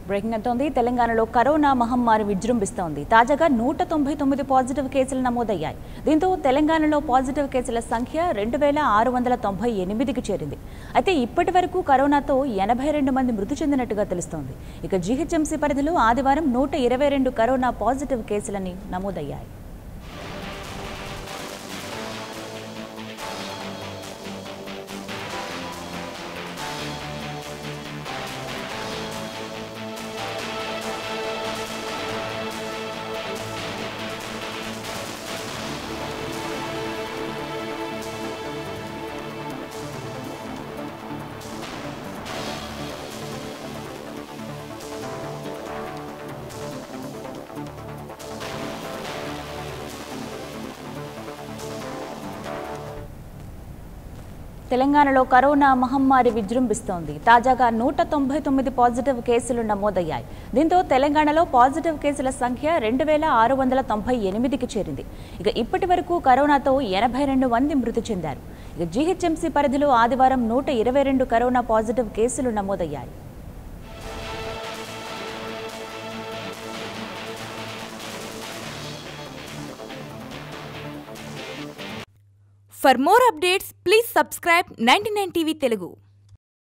Breaking అంటోంది తెలంగాణలో corona మహమ్మారి విజృంభిస్తోంది తాజాగా నూట తొంభై తొమ్మిది పాజిటివ్ కేసులు నమోదయ్యాయి దీంతో తెలంగాణలో పాజిటివ్ కేసుల సంఖ్య రెండు వేల ఆరు వందల తొంభై ఎనిమిదికి చేరింది అయితే ఇప్పటి వరకు కరోనాతో ఎనభై రెండు మంది మృతి చెందినట్టుగా తెలుస్తోంది ఇక జీహెచ్ఎంసీ పరిధిలో ఆదివారం నూట ఇరవై రెండు కరోనా పాజిటివ్ కేసులని నమోదయ్యాయి తెలంగాణలో కరోనా మహమ్మారి విజృంభిస్తోంది తాజాగా నూట తొంభై తొమ్మిది పాజిటివ్ కేసులు నమోదయ్యాయి దీంతో తెలంగాణలో పాజిటివ్ కేసుల సంఖ్య రెండు వేల ఆరు వందల తొంభై ఎనిమిదికి చేరింది ఇక ఇప్పటి వరకు కరోనాతో ఎనభై రెండు మంది మృతి చెందారు ఇక జీహెచ్ఎంసీ పరిధిలో ఆదివారం నూట ఇరవై రెండు కరోనా పాజిటివ్ కేసులు నమోదయ్యాయి For more updates, please subscribe 99 TV Telugu.